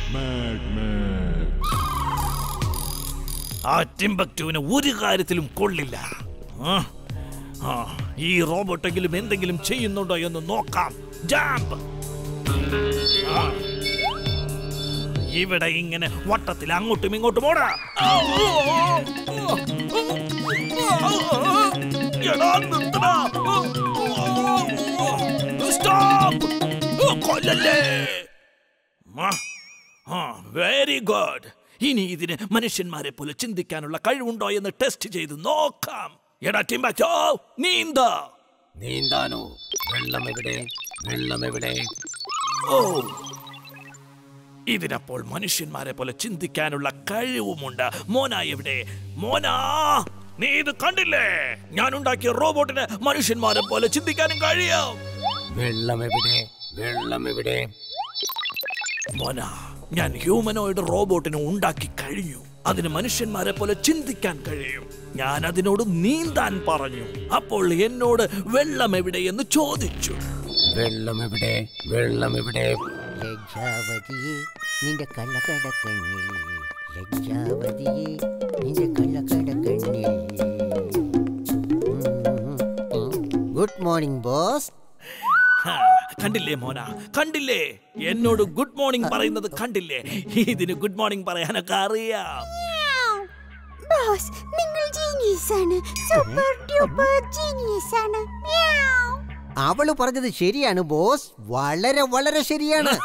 ആ ടിംബക്ടുവിന് ഒരു കാര്യത്തിലും കൊള്ളില്ല ആ, ആ, ഈ റോബോട്ടെങ്കിലും എന്തെങ്കിലും ചെയ്യുന്നുണ്ടോ എന്ന് നോക്കാം ജാമ്പ് ആ. ഇവിടെ ഇങ്ങനെ വട്ടത്തിൽ അങ്ങോട്ടും ഇങ്ങോട്ടും ഓടാ എടാ, നിർത്തടാ. സ്റ്റോപ്പ് കൊല്ലല്ലേ വെരി ഗുഡ് ഇനി ഇതിന് മനുഷ്യന്മാരെ പോലെ ചിന്തിക്കാനുള്ള കഴിവുണ്ടോ എന്ന് ടെസ്റ്റ് ചെയ്ത് നോക്കാം എടാ ടിംബാച്ചോ നീന്ത നീന്താനോ വെള്ളം എവിടെ വെള്ളം എവിടെ ഓ ഇതിനപ്പോൾ മനുഷ്യന്മാരെ പോലെ ചിന്തിക്കാനുള്ള കഴിവുമുണ്ട് മോന എവിടെ മോനാ നീ ഇത് കണ്ടില്ലേ ഞാൻ ഉണ്ടാക്കിയ റോബോട്ടിന് മനുഷ്യന്മാരെ പോലെ ചിന്തിക്കാനും കഴിയും വെള്ളം എവിടെ വെള്ളം എവിടെ മോന ഞാൻ ഹ്യൂമനോയിഡ് റോബോട്ടിനെ ഉണ്ടാക്കി കഴിഞ്ഞു അതിന് മനുഷ്യന്മാരെ പോലെ ചിന്തിക്കാൻ കഴിയും ഞാൻ അതിനോട് നീന്താൻ പറഞ്ഞു അപ്പോൾ എന്നോട് വെള്ളം എവിടെ എന്ന് ചോദിച്ചു വെള്ളം എവിടെ വെള്ളം എവിടെ ലജ്ജാവതിയെ നിന്റെ കള്ളക്കടക്കണ്ണിൽ ലജ്ജാവതിയെ നിന്റെ കള്ളക്കടക്കണ്ണിൽ ഗുഡ് മോർണിംഗ് ബോസ് ഹാ, കണ്ടില്ലേ മോന കണ്ടില്ലേ എന്നോട് ഗുഡ് മോർണിംഗ് പറയുന്നത് കണ്ടില്ലേ ഇതിന് ഗുഡ് മോർണിംഗ് പറയാനൊക്കെ അറിയാം ബോസ് നിങ്ങൾ ജീനിയസ് ആണ് സൂപ്പർ ഡ്യൂപ്പർ ജീനിയസ് ആണ് മ്യാവ്. അവള് പറഞ്ഞത് ശരിയാണ് ബോസ് വളരെ വളരെ ശരിയാണ്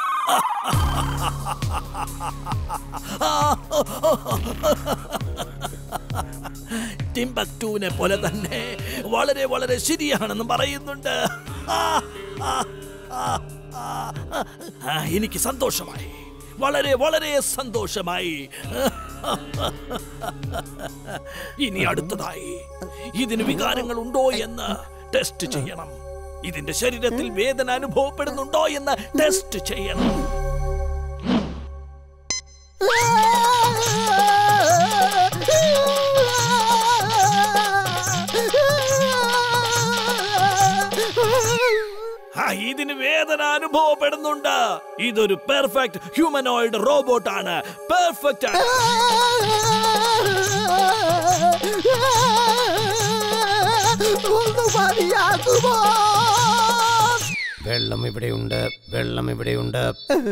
ടിംബക്ടൂനെ പോലെ തന്നെ വളരെ വളരെ ശരിയാണെന്ന് പറയുന്നുണ്ട് ആ, എനിക്ക് സന്തോഷമായി വളരെ വളരെ സന്തോഷമായി ഇനി അടുത്തതായി ഇതിന് വികാരങ്ങൾ ഉണ്ടോ എന്ന് ടെസ്റ്റ് ചെയ്യണം ഇതിന്റെ ശരീരത്തിൽ വേദന അനുഭവപ്പെടുന്നുണ്ടോ എന്ന് ടെസ്റ്റ് ചെയ്യണം ആ, ഇതിന് വേദന അനുഭവപ്പെടുന്നുണ്ട് ഇതൊരു പെർഫെക്റ്റ് ഹ്യൂമനോയിഡ് റോബോട്ട് ആണ് പെർഫെക്റ്റ് ആണ് വെള്ളം ഇവിടെയുണ്ട് വെള്ളം ഇവിടെയുണ്ട്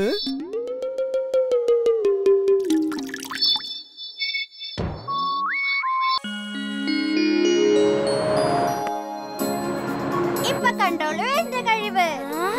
ഇപ്പൊ കണ്ടോളൂ എന്റെ കഴിവ്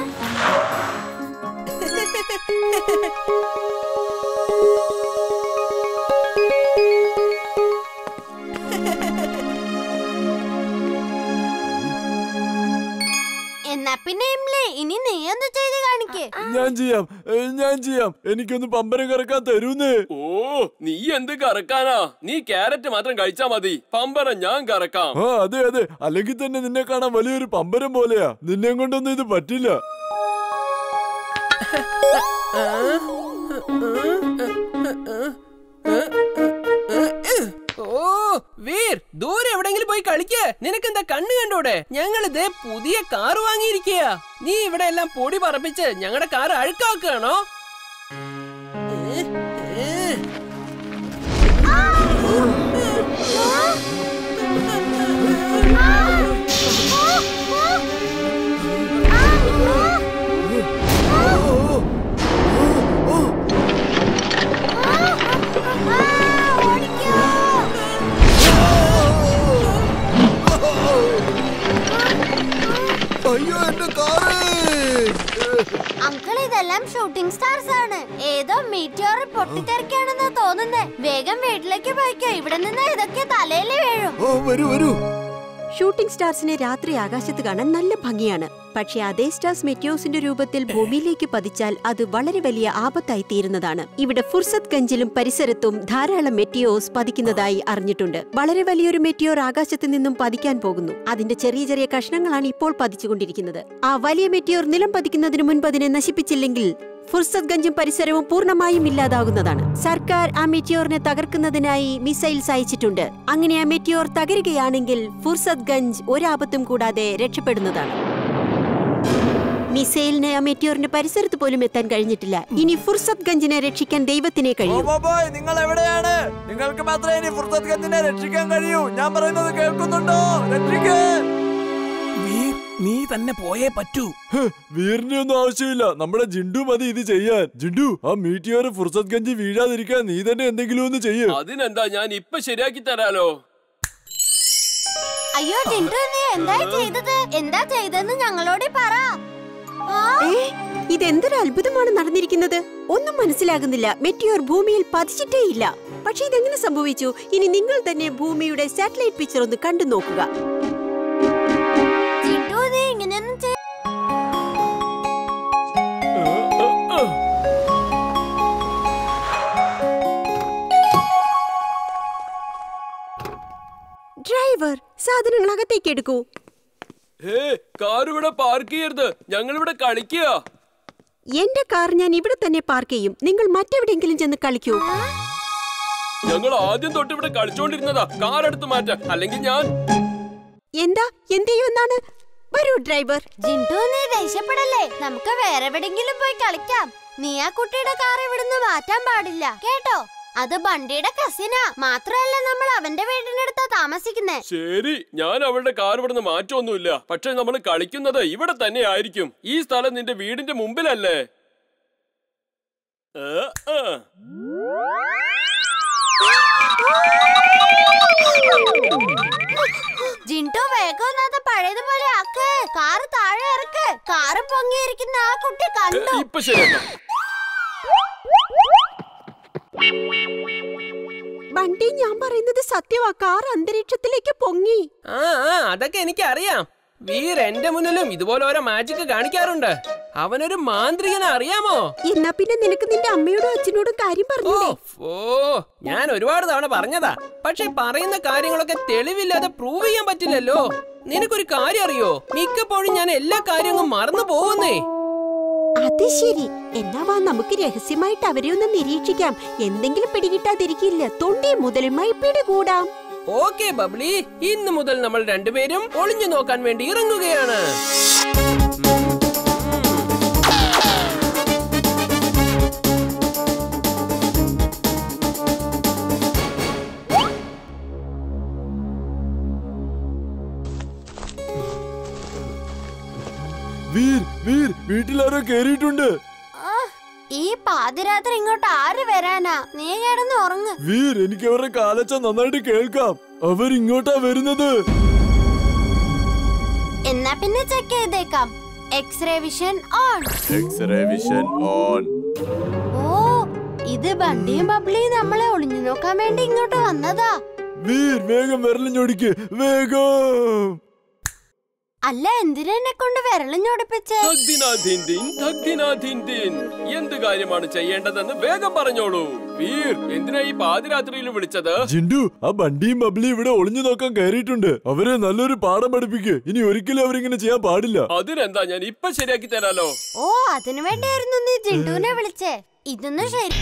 എന്നാ പിന്നെ ഇംലേ ഇനി നീ ഒന്ന് ചെയ്ത് കാണിക്ക് ഞാൻ ചെയ്യാം ഏ, ഞാൻ ചെയ്യാം എനിക്കൊന്ന് പമ്പരം കറക്കാൻ തരൂന്നേ ഓ നീ എന്ത് കറക്കാനാ നീ ക്യാരറ്റ് മാത്രം കഴിച്ചാ മതി പമ്പരം ഞാൻ കറക്കാം ആ അതെ അതെ അല്ലെങ്കിൽ തന്നെ നിന്നെ കാണാൻ വലിയൊരു പമ്പരം പോലെയാ നിന്നെ കൊണ്ടൊന്നും ഇത് പറ്റില്ല ഓ വീർ ദൂരെ എവിടെങ്കിലും പോയി കളിക്ക് നിനക്കെന്താ കണ്ണ് കണ്ടൂടെ ഞങ്ങൾ ഇതേ പുതിയ കാർ വാങ്ങിയിരിക്കുക നീ ഇവിടെ എല്ലാം പൊടി പറപ്പിച്ച് ഞങ്ങളുടെ കാർ അഴുക്കാക്കുകയാണോ ഏ, ഏ. അയ്യോ എന്റെ കാറ് അങ്കിൾ ഇതെല്ലാം ഷൂട്ടിംഗ് സ്റ്റാർസ് ആണ് ഏതോ മീറ്റിയോർ പൊട്ടിത്തെറിക്കാണെന്നാ തോന്നുന്നേ വേഗം വീട്ടിലേക്ക് പോയിക്കോ ഇവിടെ നിന്ന് ഇതൊക്കെ തലയിൽ വീഴും ഓ വരൂ വരൂ ഷൂട്ടിംഗ് സ്റ്റാർസിനെ രാത്രി ആകാശത്ത് കാണാൻ നല്ല ഭംഗിയാണ് പക്ഷേ അതേ സ്റ്റാർസ് മെറ്റിയോസിന്റെ രൂപത്തിൽ ഭൂമിയിലേക്ക് പതിച്ചാൽ അത് വളരെ വലിയ ആപത്തായി തീരുന്നതാണ് ഇവിടെ ഫുർസത്ത് ഗഞ്ചിലും പരിസരത്തും ധാരാളം മെറ്റിയോസ് പതിക്കുന്നതായി അറിഞ്ഞിട്ടുണ്ട് വളരെ വലിയൊരു മെറ്റിയോർ ആകാശത്ത് നിന്നും പതിക്കാൻ പോകുന്നു അതിന്റെ ചെറിയ ചെറിയ കഷ്ണങ്ങളാണ് ഇപ്പോൾ പതിച്ചുകൊണ്ടിരിക്കുന്നത് ആ വലിയ മെറ്റിയോർ നിലം പതിക്കുന്നതിന് മുൻപ് അതിനെ നശിപ്പിച്ചില്ലെങ്കിൽ ഫുർസത്ത് ഗഞ്ചും പരിസരവും പൂർണ്ണമായും ഇല്ലാതാകുന്നതാണ് സർക്കാർ ആ മെറ്റിയോറിനെ തകർക്കുന്നതിനായി മിസൈൽസ് അയച്ചിട്ടുണ്ട് അങ്ങനെ ആ മെറ്റിയോർ തകരുകയാണെങ്കിൽ ഫുർസത്ത് ഗഞ്ച് ഒരാപത്തും കൂടാതെ രക്ഷപ്പെടുന്നതാണ് മിസൈലിന് ആ മെറ്റിയോറിന്റെ പരിസരത്ത് പോലും എത്താൻ കഴിഞ്ഞിട്ടില്ല ഇനി ഫുർസത് ഗഞ്ചിനെ രക്ഷിക്കാൻ ദൈവത്തിനെ കഴിയും ബോബോയ് നിങ്ങൾ എവിടെയാണ് നിങ്ങൾക്ക് മാത്രമേ ഇനി ഫുർസത് ഗഞ്ചിനെ രക്ഷിക്കാൻ കഴിയൂ ഞാൻ പറയുന്നത് കേൾക്കുന്നുണ്ടോ രക്ഷിക്കേ വീർ നീ തന്നെ പോയേ പറ്റൂ വീറിന്റെ ഒന്നും ആവശ്യമില്ല നമ്മുടെ ജിണ്ടു മതി ഇത് ചെയ്യാൻ ജിണ്ടു ആ മീറ്റിയോർ ഫുർസത് ഗഞ്ചി വീഴാതിരിക്കാൻ നീ തന്നെ എന്തെങ്കിലും ഒന്ന് ചെയ്യ് അതിനെന്താ ഞാൻ ഇപ്പൊ ശരിയാക്കി തരാലോ അയ്യോ ജിൻഡു നീ എന്താ ചെയ്തത് എന്താ ചെയ്തെന്ന് ഞങ്ങളോട് പറ ആ, ഏ ഇതെന്തൊരു അത്ഭുതമാണ് നടന്നിരിക്കുന്നത് ഒന്നും മനസ്സിലാകുന്നില്ല മെറ്റിയോർ ഭൂമിയിൽ പതിച്ചിട്ടേ ഇല്ല പക്ഷെ ഇതെങ്ങനെ സംഭവിച്ചു ഇനി നിങ്ങൾ തന്നെ ഭൂമിയുടെ സാറ്റലൈറ്റ് പിക്ചർ ഒന്ന് കണ്ടു നോക്കുക ജിൻഡു നീ ഇങ്ങനെയൊന്നും ചെയ്- ഡ്രൈവർ സാധനങ്ങൾ അകത്തേക്ക് എടുക്കൂ ഹേ കാർ ഇവിടെ പാർക്ക് ചെയ്യരുത് ഞങ്ങൾ ഇവിടെ കളിക്കുക എന്റെ കാർ ഞാൻ ഇവിടെ തന്നെ പാർക്ക് ചെയ്യും നിങ്ങൾ മറ്റെവിടെയെങ്കിലും ചെന്ന് കളിക്കൂ ഞങ്ങൾ ആദ്യം തൊട്ട് ഇവിടെ കളിച്ചോണ്ടിരുന്നതാ കാർ എടുത്ത് മാറ്റാം അല്ലെങ്കിൽ ഞാൻ എന്താ എന്ത് ചെയ്യുമെന്നാണ് വരൂ ഡ്രൈവർ ജിൻഡു നീ ദേഷ്യപ്പെടല്ലേ നമുക്ക് വേറെ എവിടെങ്കിലും പോയി കളിക്കാം നീ ആ കുട്ടിയുടെ കാർ ഇവിടുന്ന് മാറ്റാൻ പാടില്ല കേട്ടോ അത് ബണ്ടിയുടെ കസിനാ മാത്രമല്ല നമ്മൾ അവന്റെ വീടിനടുത്താ താമസിക്കുന്നേ ശരി ഞാൻ അവളുടെ കാർ ഇവിടുന്ന് മാറ്റമൊന്നുമില്ല പക്ഷെ നമ്മൾ കളിക്കുന്നത് ഇവിടെ തന്നെ ആയിരിക്കും ഈ സ്ഥലം നിന്റെ വീടിന്റെ മുമ്പിലല്ലേ ഏ, ഏ. ജിൻഡു വേഗം ഒന്ന് അത് പഴയതുപോലെ ആക്ക് കാറ് താഴെ ഇറക്ക് കാറ് പൊങ്ങിയിരിക്കുന്ന ആ കുട്ടി ഏ, കണ്ടു ഇപ്പൊ ശരിയാക്കാം ബണ്ടി ഞാൻ പറയുന്നത് സത്യമാ കാർ അന്തരീക്ഷത്തിലേക്ക് പൊങ്ങി ആ ആ അതൊക്കെ എനിക്കറിയാം വീർ എന്റെ മുന്നിലും ഇതുപോലെ ഓരോ മാജിക് കാണിക്കാറുണ്ട് അവനൊരു മാന്ത്രികനെ അറിയാമോ എന്നാ പിന്നെ നിനക്ക് നിന്റെ അമ്മയോടും അച്ഛനോടും കാര്യം ഓ പറഞ്ഞൂടെ ഓ ഞാൻ ഒരുപാട് തവണ പറഞ്ഞതാ പക്ഷെ പറയുന്ന കാര്യങ്ങളൊക്കെ തെളിവില്ലാതെ പ്രൂവ് ചെയ്യാൻ പറ്റില്ലല്ലോ നിനക്കൊരു കാര്യം അറിയോ മിക്കപ്പോഴും ഞാൻ എല്ലാ കാര്യങ്ങളും മറന്നു പോകുന്നേ അത് ശരി എന്നാ വാ നമുക്ക് രഹസ്യമായിട്ട് അവരെ ഒന്ന് നിരീക്ഷിക്കാം എന്തെങ്കിലും പിടികിട്ടാതിരിക്കില്ല തൊണ്ടി മുതലുമായി പിടികൂടാം ഓക്കെ ബബ്ലി ഇന്ന് മുതൽ നമ്മൾ രണ്ടുപേരും ഒളിഞ്ഞു നോക്കാൻ വേണ്ടി ഇറങ്ങുകയാണ് വീർ വീർ വീട്ടിലാരോ കേറിയിട്ടുണ്ട് ആ, ഈ പാതിരാത്രി ഇങ്ങോട്ട് ആര് വരാനാ നീ കിടന്ന് ഉറങ്ങ് വീർ എനിക്ക് അവരുടെ കാലച്ച നന്നായിട്ട് കേൾക്കാം അവരിങ്ങോട്ടാ വരുന്നത് എന്നാ പിന്നെ ചെക്ക് ചെയ്തേക്കാം X ray vision on X ray vision on ഓ ഇത് ബണ്ടിയും ബബ്ലിയും നമ്മളെ ഒളിഞ്ഞു നോക്കാൻ വേണ്ടി ഇങ്ങോട്ട് വന്നതാ വീർ വേഗം വിരലിഞ്ഞൊടിക്ക് വേഗം അല്ല എന്തിനാ എന്നെ കൊണ്ട് വിരളിഞ്ഞൊടിപ്പിച്ചേ തഗ്ദിനാഥിന്ദിൻ, തഗ്ദിനാഥിന്ദിൻ. എന്ത് കാര്യമാണ് ചെയ്യേണ്ടതെന്ന് വേഗം പറഞ്ഞോളൂ വീർ എന്തിനാ ഈ പാതിരാത്രിയിൽ വിളിച്ചത് ജിൻഡു ആ ബണ്ടിയും ബബ്ലിയും ഇവിടെ ഒളിഞ്ഞു നോക്കാൻ കയറിയിട്ടുണ്ട് അവരെ നല്ലൊരു പാഠം പഠിപ്പിക്ക് ഇനി ഒരിക്കലും അവരിങ്ങനെ ചെയ്യാൻ പാടില്ല അതിനെന്താ ഞാൻ ഇപ്പൊ ശരിയാക്കി തരാലോ ഓ അതിനു വേണ്ടിയായിരുന്നു നീ ജിണ്ടുവിനെ വിളിച്ചേ ഇതൊന്നും ശരി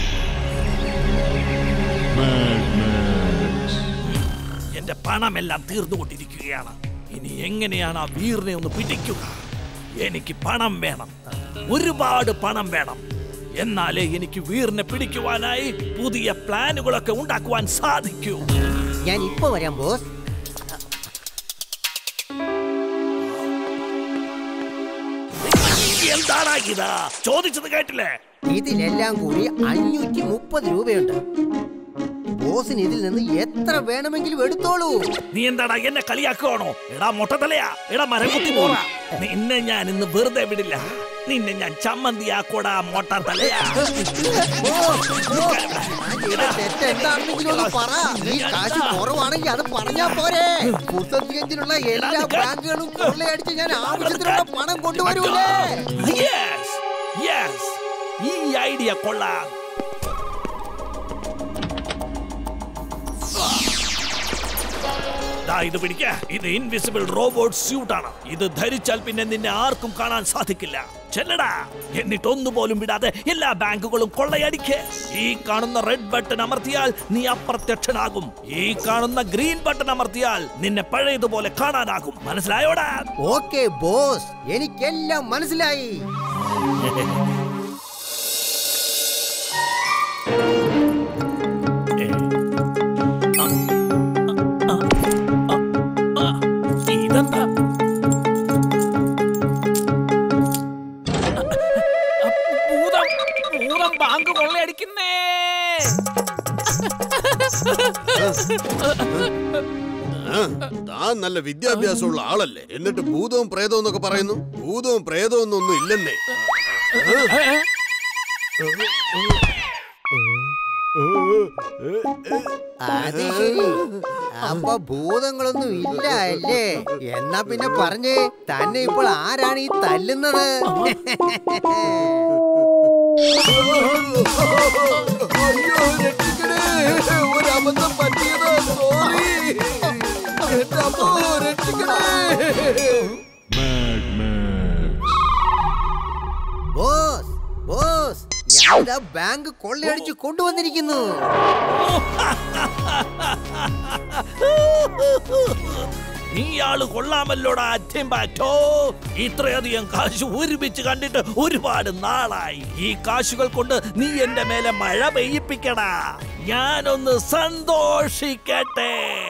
എന്റെ പണമെല്ലാം തീർന്നുകൊണ്ടിരിക്കുകയാണ് ഇനി എങ്ങനെയാണ് ആ വീറിനെ ഒന്ന് പിടിക്കുക എനിക്ക് പണം വേണം ഒരുപാട് പണം വേണം എന്നാലേ എനിക്ക് വീറിനെ പിടിക്കുവാനായി പുതിയ പ്ലാനുകളൊക്കെ ഉണ്ടാക്കുവാൻ സാധിക്കൂ ഞാൻ ഇപ്പൊ വരാം ബോസ് എന്താണ് ഇത് ചോദിച്ചത് കേട്ടില്ലേ ഇതിലെല്ലാം കൂടി അഞ്ഞൂറ്റി മുപ്പത് രൂപയുണ്ട് ബോസിന് ഇതിൽ നിന്ന് എത്ര വേണമെങ്കിലും എടുത്തോളൂ നീ എന്താടാ എന്നെ കളിയാക്കുവാണോ എടാ മൊട്ടത്തലയാ എടാ മരംകുത്തി പോറാ നിന്നെ ഞാൻ ഇന്ന് വെറുതെ വിടില്ല നിന്നെ ഞാൻ ചമ്മന്തിയാക്കോടാ മൊട്ട തലയാ ഞാൻ ചെയ്ത തെറ്റ് എന്താണെന്നെങ്കിലും ഒന്ന് പറ ഈ കാശ് കുറവാണെങ്കിൽ അത് പറഞ്ഞാ പോരെ പുസ്തകത്തിലുള്ള എല്ലാ ബാങ്കുകളും കൊള്ളയടിച്ച് ഞാൻ ആവശ്യത്തിനുള്ള പണം കൊണ്ടുവരൂലേ യെസ് യെസ് ഈ ഐഡിയ കൊള്ളാം ദാ ഇത് പിടിക്ക ഇത് ഇൻവിസിബിൾ റോബോട്ട് സ്യൂട്ട് ആണ് ഇത് ധരിച്ചാൽ പിന്നെ നിന്നെ ആർക്കും കാണാൻ സാധിക്കില്ല ചെല്ലടാ എന്നിട്ട് ഒന്നുപോലും വിടാതെ എല്ലാ ബാങ്കുകളും കൊള്ളയടിക്ക് ഈ കാണുന്ന റെഡ് ബട്ടൺ അമർത്തിയാൽ നീ അപ്രത്യക്ഷനാകും ഈ കാണുന്ന ഗ്രീൻ ബട്ടൺ അമർത്തിയാൽ നിന്നെ പഴയതുപോലെ കാണാനാകും മനസ്സിലായോടാ ഓക്കെ ബോസ് എനിക്കെല്ലാം മനസ്സിലായി ഇതെന്താ ഭൂതം ഭൂതം ബാങ്ക് കൊള്ളയടിക്കുന്നേ താൻ നല്ല വിദ്യാഭ്യാസമുള്ള ആളല്ലേ എന്നിട്ട് ഭൂതവും പ്രേതവും എന്നൊക്കെ പറയുന്നു ഭൂതവും പ്രേതവും എന്നൊന്നും ഇല്ലെന്നേ അത് ശരി അപ്പൊ ഭൂതങ്ങളൊന്നും ഇല്ല അല്ലേ എന്നാ പിന്നെ പറഞ്ഞേ തന്നെ ഇപ്പോൾ ആരാണ് ഈ തല്ലുന്നത് അയ്യോ രക്ഷിക്കണേ ഒരു അബദ്ധം പറ്റിയതാ സോറി എന്റെ അമ്മോ രക്ഷിക്കണേ ബോസ് ബോസ് ഞാനിതാ ബാങ്ക് കൊള്ളയടിച്ച് കൊണ്ടുവന്നിരിക്കുന്നു നീയാള് കൊള്ളാമല്ലോടാ അറ്റംബാറ്റോ ഇത്രയധികം കാശ് ഒരുമിച്ച് കണ്ടിട്ട് ഒരുപാട് നാളായി ഈ കാശുകൾ കൊണ്ട് നീ എന്റെ മേലെ മഴ പെയ്യിപ്പിക്കടാ ഞാനൊന്ന് സന്തോഷിക്കട്ടെ